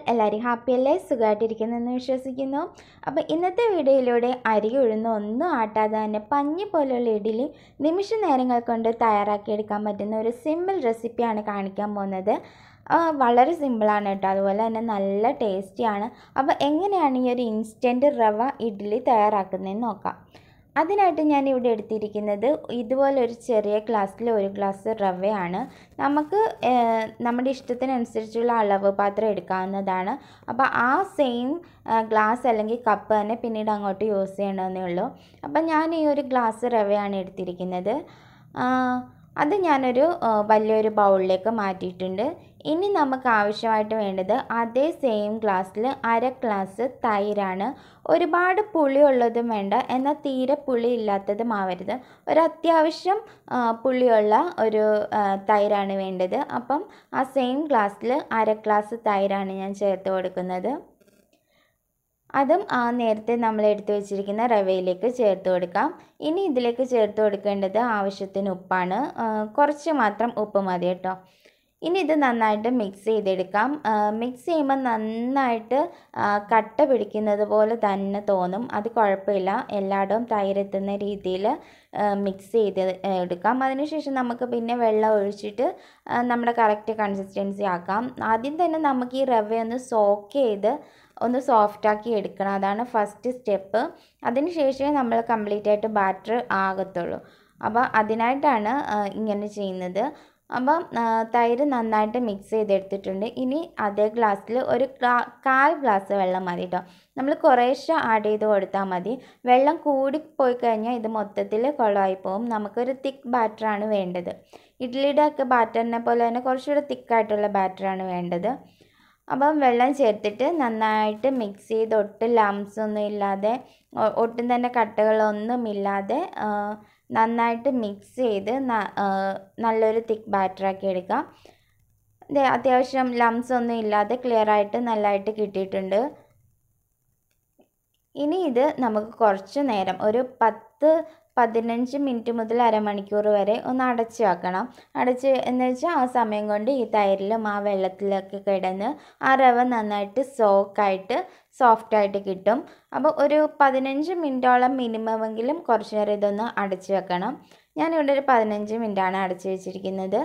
എല്ലാവരും ഹാപ്പിയല്ലേ സുഖമായിട്ടിരിക്കുന്നെന്ന് വിശ്വസിക്കുന്നു അപ്പോൾ ഇന്നത്തെ വീഡിയോയിലൂടെ അരി ഉഴുന്ന് ഒന്നും ആട്ടാതെ തന്നെ പഞ്ഞി പോലെയുള്ള ഇഡ്ഡലി നിമിഷ നേരങ്ങൾ കൊണ്ട് തയ്യാറാക്കിയെടുക്കാൻ പറ്റുന്ന ഒരു സിമ്പിൾ റെസിപ്പിയാണ് കാണിക്കാൻ പോകുന്നത് ആ, വളരെ സിമ്പിളാണ് കേട്ടോ അതുപോലെ തന്നെ നല്ല ടേസ്റ്റിയാണ് അപ്പോൾ എങ്ങനെയാണ് ഈ ഒരു ഇൻസ്റ്റൻറ്റ് റവ ഇഡ്ഡലി തയ്യാറാക്കുന്നതെന്ന് നോക്കാം അതിനായിട്ട് ഞാൻ ഇവിടെ എടുത്തിരിക്കുന്നത് ഇതുപോലെ ഒരു ചെറിയ ഗ്ലാസ്സിൽ ഒരു ഗ്ലാസ് റവയാണ് നമുക്ക് ഏഹ്, നമ്മുടെ ഇഷ്ടത്തിനനുസരിച്ചുള്ള അളവ് പാത്രം എടുക്കാവുന്നതാണ് അപ്പോൾ ആ സെയിം ഗ്ലാസ് അല്ലെങ്കിൽ കപ്പ് തന്നെ പിന്നീട് അങ്ങോട്ട് യൂസ് ചെയ്യണമെന്നേ ഉള്ളൂ അപ്പം ഞാൻ ഈ ഒരു ഗ്ലാസ് റവയാണ് എടുത്തിരിക്കുന്നത് ആ, അത് ഞാനൊരു ആ, വലിയൊരു ബൗളിലേക്ക് മാറ്റിയിട്ടുണ്ട് ഇനി നമുക്ക് ആവശ്യമായിട്ട് വേണ്ടത് അതേ സെയിം ഗ്ലാസ്സിൽ അര ഗ്ലാസ് തൈരാണ് ഒരുപാട് പുളിയുള്ളതും വേണ്ട എന്നാൽ തീരെ പുളി ഇല്ലാത്തതും ആവരുത് ഒരു അത്യാവശ്യം ആ, പുളിയുള്ള ഒരു ആ, തൈരാണ് വേണ്ടത് അപ്പം ആ സെയിം ഗ്ലാസ്സിൽ അര ഗ്ലാസ് തൈരാണ് ഞാൻ ചേർത്ത് കൊടുക്കുന്നത് അതും ആ നേരത്തെ നമ്മൾ എടുത്തു വെച്ചിരിക്കുന്ന റവയിലേക്ക് ചേർത്ത് കൊടുക്കാം ഇനി ഇതിലേക്ക് ചേർത്ത് കൊടുക്കേണ്ടത് ആവശ്യത്തിന് ഉപ്പാണ് ആ, കുറച്ച് മാത്രം ഉപ്പ് മതി കേട്ടോ ഇനി ഇത് നന്നായിട്ട് മിക്സ് ചെയ്തെടുക്കാം മിക്സ് ചെയ്യുമ്പോൾ നന്നായിട്ട് ആ, കട്ട പിടിക്കുന്നത് പോലെ തന്നെ തോന്നും അത് കുഴപ്പമില്ല എല്ലായിടവും തൈരെത്തുന്ന രീതിയിൽ മിക്സ് ചെയ്ത് എടുക്കാം അതിനുശേഷം നമുക്ക് പിന്നെ വെള്ളം ഒഴിച്ചിട്ട് ആ, നമ്മുടെ കറക്റ്റ് കൺസിസ്റ്റൻസി ആക്കാം ആദ്യം തന്നെ നമുക്ക് ഈ റവ ഒന്ന് സോക്ക് ചെയ്ത് ഒന്ന് സോഫ്റ്റാക്കി എടുക്കണം അതാണ് ഫസ്റ്റ് സ്റ്റെപ്പ് അതിനുശേഷമേ നമ്മൾ കംപ്ലീറ്റ് ആയിട്ട് ബാറ്റർ ആകത്തുള്ളൂ അപ്പോൾ അതിനായിട്ടാണ് ആ, ഇങ്ങനെ ചെയ്യുന്നത് അപ്പം ആ, തൈര് നന്നായിട്ട് മിക്സ് ചെയ്തെടുത്തിട്ടുണ്ട് ഇനി അതേ ഗ്ലാസ്സിൽ ഒരു ഗ്ലാ- കാൽ ഗ്ലാസ് വെള്ളം മതി കേട്ടോ നമ്മൾ കുറേശ്ശെ ആഡ് ചെയ്ത് കൊടുത്താൽ മതി വെള്ളം കൂടിപ്പോയി കഴിഞ്ഞാൽ ഇത് മൊത്തത്തിൽ കുളമായി പോകും നമുക്കൊരു തിക്ക് ബാറ്ററാണ് വേണ്ടത് ഇഡ്ഡലിയുടെ ഒക്കെ ബാറ്ററിനെ പോലെ തന്നെ കുറച്ചുകൂടെ തിക്കായിട്ടുള്ള ബാറ്ററാണ് വേണ്ടത് അപ്പം വെള്ളം ചേർത്തിട്ട് നന്നായിട്ട് മിക്സ് ചെയ്ത് ഒട്ടും ലംസ് ഒന്നും ഇല്ലാതെ ഒ- ഒട്ടും തന്നെ കട്ടകളൊന്നും ഇല്ലാതെ ആ, നന്നായിട്ട് മിക്സ് ചെയ്ത് ന- ആ, നല്ലൊരു തിക്ക് ബാറ്ററാക്കി എടുക്കാം ദേ അത്യാവശ്യം ലംസ് ഒന്നും ഇല്ലാതെ ക്ലിയർ ആയിട്ട് നല്ലതായിട്ട് കിട്ടിയിട്ടുണ്ട് ഇനി ഇത് നമുക്ക് കുറച്ച് നേരം ഒരു പത്ത് പതിനഞ്ച് മിനിറ്റ് മുതൽ അരമണിക്കൂർ വരെ ഒന്ന് അടച്ച് വെക്കണം അടച്ച് എന്ന് വെച്ചാൽ ആ സമയം കൊണ്ട് ഈ തൈരിലും ആ വെള്ളത്തിലൊക്കെ കിടന്ന് ആ റവ നന്നായിട്ട് സോക്കായിട്ട് സോഫ്റ്റായിട്ട് കിട്ടും അപ്പോൾ ഒരു പതിനഞ്ച് മിനിറ്റോളം മിനിമമെങ്കിലും കുറച്ച് നേരം ഇതൊന്ന് അടച്ച് വെക്കണം ഞാനിവിടെ ഒരു പതിനഞ്ച് മിനിറ്റാണ് അടച്ച് വെച്ചിരിക്കുന്നത്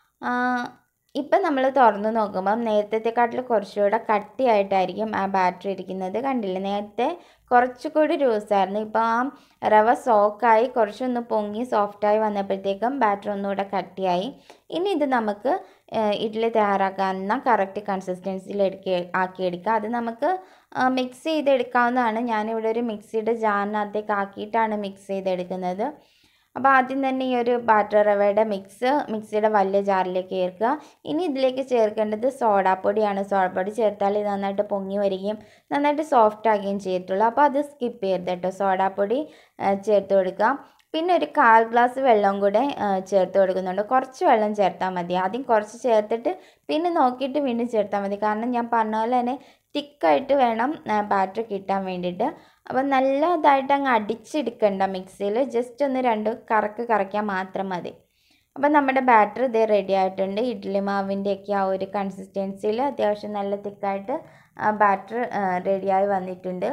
ഇപ്പം നമ്മൾ തുറന്ന് നോക്കുമ്പം നേരത്തെക്കാട്ടിൽ കുറച്ചുകൂടെ കട്ടിയായിട്ടായിരിക്കും ആ ബാറ്ററി ഇരിക്കുന്നത് കണ്ടില്ലേ നേരത്തെ കുറച്ചുകൂടി ലൂസായിരുന്നു ഇപ്പോൾ ആ റവ സോക്കായി കുറച്ചൊന്ന് പൊങ്ങി സോഫ്റ്റായി വന്നപ്പോഴത്തേക്കും ബാറ്റർ ഒന്നുകൂടെ കട്ടിയായി ഇനി ഇത് നമുക്ക് ഏഹ്, ഇഡ്ഡലി തയ്യാറാക്കാവുന്ന കറക്റ്റ് കൺസിസ്റ്റൻസിയിൽ എടുക്കുക ആക്കിയെടുക്കുക അത് നമുക്ക് മിക്സ് ചെയ്തെടുക്കാവുന്നതാണ് ഞാനിവിടെ ഒരു മിക്സിയുടെ ജാറിനകത്തേക്ക് ആക്കിയിട്ടാണ് മിക്സ് ചെയ്തെടുക്കുന്നത് അപ്പോൾ ആദ്യം തന്നെ ഈ ഒരു ബാറ്റർ റവയുടെ മിക്സ് മിക്സിയുടെ വലിയ ജാറിലേക്ക് ചേർക്കുക ഇനി ഇതിലേക്ക് ചേർക്കേണ്ടത് സോഡാപ്പൊടിയാണ് സോഡാപ്പൊടി ചേർത്താൽ ഇത് നന്നായിട്ട് പൊങ്ങി വരികയും നന്നായിട്ട് സോഫ്റ്റ് ആകുകയും ചെയ്യത്തുള്ളൂ അപ്പോൾ അത് സ്കിപ്പ് ചെയ്യരുത് കേട്ടോ സോഡാപ്പൊടി ആ, ചേർത്ത് കൊടുക്കുക പിന്നെ ഒരു കാൽ ഗ്ലാസ് വെള്ളം കൂടെ ആ, ചേർത്ത് കൊടുക്കുന്നുണ്ട് കുറച്ച് വെള്ളം ചേർത്താൽ മതി ആദ്യം കുറച്ച് ചേർത്തിട്ട് പിന്നെ നോക്കിയിട്ട് വീണ്ടും ചേർത്താൽ മതി കാരണം ഞാൻ പറഞ്ഞ പോലെ തന്നെ തിക്കായിട്ട് വേണം ബാറ്റർ കിട്ടാൻ വേണ്ടിയിട്ട് അപ്പം നല്ലതായിട്ട് അങ്ങ് അടിച്ചെടുക്കണ്ട മിക്സിയിൽ ജസ്റ്റ് ഒന്ന് രണ്ട് കറക്ക് കറക്കിയാൽ മാത്രം മതി അപ്പം നമ്മുടെ ബാറ്റർ ഇതേ റെഡി ആയിട്ടുണ്ട് ഇഡ്ഡലി മാവിൻ്റെയൊക്കെ ആ ഒരു കൺസിസ്റ്റൻസിയിൽ അത്യാവശ്യം നല്ല തിക്കായിട്ട് ബാറ്റർ റെഡിയായി വന്നിട്ടുണ്ട്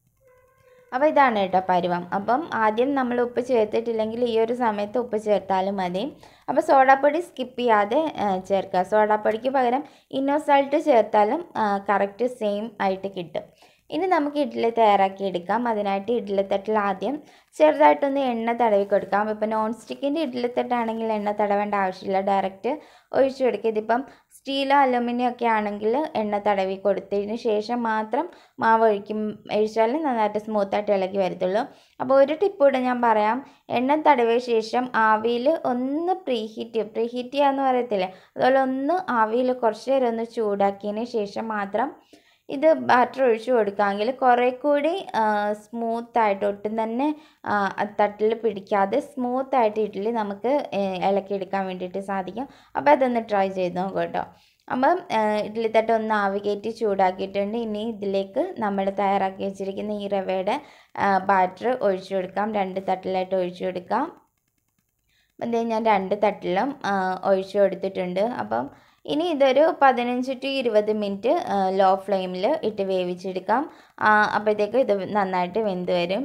അപ്പോൾ ഇതാണ് കേട്ടോ പരുവം അപ്പം ആദ്യം നമ്മൾ ഉപ്പ് ചേർത്തിട്ടില്ലെങ്കിൽ ഈ ഒരു സമയത്ത് ഉപ്പ് ചേർത്താലും മതി അപ്പോൾ സോഡാപ്പൊടി സ്കിപ്പ് ചെയ്യാതെ ആ, ചേർക്കുക സോഡാപ്പൊടിക്ക് പകരം ഇന്നോ സാൾട്ട് ചേർത്താലും കറക്റ്റ് സെയിം ആയിട്ട് കിട്ടും ഇനി നമുക്ക് ഇഡ്ഡലി തയ്യാറാക്കി എടുക്കാം അതിനായിട്ട് ഇഡ്ഡലിത്തട്ടിൽ ആദ്യം ചെറുതായിട്ടൊന്ന് എണ്ണ തടവി കൊടുക്കാം ഇപ്പം നോൺ സ്റ്റിക്കിൻ്റെ ഇഡ്ഡലിത്തട്ടാണെങ്കിൽ എണ്ണ തടവേണ്ട ആവശ്യമില്ല ഡയറക്റ്റ് ഒഴിച്ചു കൊടുക്കുക ഇതിപ്പം സ്റ്റീലോ അലുമിനിയം ഒക്കെ ആണെങ്കിൽ എണ്ണ തടവി കൊടുത്തതിന് ശേഷം മാത്രം മാവ് ഒഴിക്കും ഒഴിച്ചാൽ നന്നായിട്ട് സ്മൂത്തായിട്ട് ഇളകി വരത്തുള്ളൂ അപ്പോൾ ഒരു ടിപ്പ് കൂടെ ഞാൻ പറയാം എണ്ണ തടവിയ ശേഷം ആവിയിൽ ഒന്ന് പ്രീഹീറ്റ് പ്രീഹീറ്റ് ചെയ്യുക എന്ന് പറയത്തില്ലേ അതുപോലെ ഒന്ന് ആവിയിൽ കുറച്ച് നേരം ഒന്ന് ചൂടാക്കിയതിന് ശേഷം മാത്രം ഇത് ബാറ്റർ ഒഴിച്ചു കൊടുക്കാമെങ്കിൽ കുറേ കൂടി സ്മൂത്തായിട്ട് ഒട്ടും തന്നെ തട്ടിൽ പിടിക്കാതെ സ്മൂത്തായിട്ട് ഇഡ്ഡലി നമുക്ക് ഏഹ്, ഇളക്കിയെടുക്കാൻ വേണ്ടിയിട്ട് സാധിക്കും അപ്പോൾ അതൊന്ന് ട്രൈ ചെയ്ത് നോക്കൂ കേട്ടോ അപ്പം ഏഹ്, ഇഡ്ഡലി തട്ട് ഒന്ന് ആവി കയറ്റി ചൂടാക്കിയിട്ടുണ്ട് ഇനി ഇതിലേക്ക് നമ്മൾ തയ്യാറാക്കി വെച്ചിരിക്കുന്ന ഈ റവയുടെ ബാറ്റർ ഒഴിച്ചു കൊടുക്കാം രണ്ട് തട്ടിലായിട്ട് ഒഴിച്ചു കൊടുക്കാം അപ്പം ദേ ഞാൻ രണ്ട് തട്ടിലും ആ, ഒഴിച്ചു കൊടുത്തിട്ടുണ്ട് അപ്പം ഇനി ഇതൊരു പതിനഞ്ച് ടു ഇരുപത് മിനിറ്റ് ലോ ഫ്ലെയിമിൽ ഇട്ട് വേവിച്ചെടുക്കാം അപ്പോഴത്തേക്ക് ഇത് നന്നായിട്ട് വെന്ത് വരും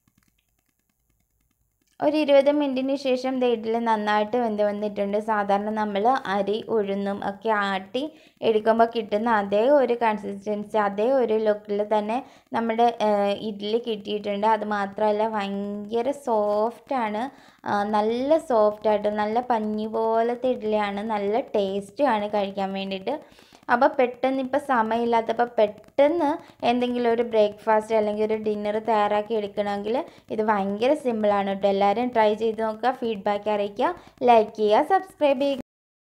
ഒരു ഇരുപത് മിനിറ്റിന് ശേഷം ദേ ഇഡ്ഡലി നന്നായിട്ട് വെന്ത് വന്നിട്ടുണ്ട് സാധാരണ നമ്മൾ അരി ഉഴുന്നും ഒക്കെ ആട്ടി എടുക്കുമ്പോൾ കിട്ടുന്ന അതേ ഒരു കൺസിസ്റ്റൻസി അതേ ഒരു ലുക്കിൽ തന്നെ നമ്മുടെ ഇഡ്ഡലി കിട്ടിയിട്ടുണ്ട് അത് മാത്രമല്ല ഭയങ്കര സോഫ്റ്റാണ് നല്ല സോഫ്റ്റായിട്ട് നല്ല പഞ്ഞി പോലത്തെ ഇഡ്ഡലിയാണ് നല്ല ടേസ്റ്റുമാണ് കഴിക്കാൻ വേണ്ടിയിട്ട് അപ്പോൾ പെട്ടെന്ന് ഇപ്പോൾ സമയമില്ലാത്തപ്പോൾ പെട്ടെന്ന് എന്തെങ്കിലും ഒരു ബ്രേക്ക്ഫാസ്റ്റ് അല്ലെങ്കിൽ ഒരു ഡിന്നർ തയ്യാറാക്കി എടുക്കണമെങ്കിൽ ഇത് ഭയങ്കര സിമ്പിളാണ് കേട്ടോ എല്ലാവരും ട്രൈ ചെയ്ത് നോക്കുക ഫീഡ്ബാക്ക് അറിയിക്കുക ലൈക്ക് ചെയ്യുക സബ്സ്ക്രൈബ് ചെയ്യുക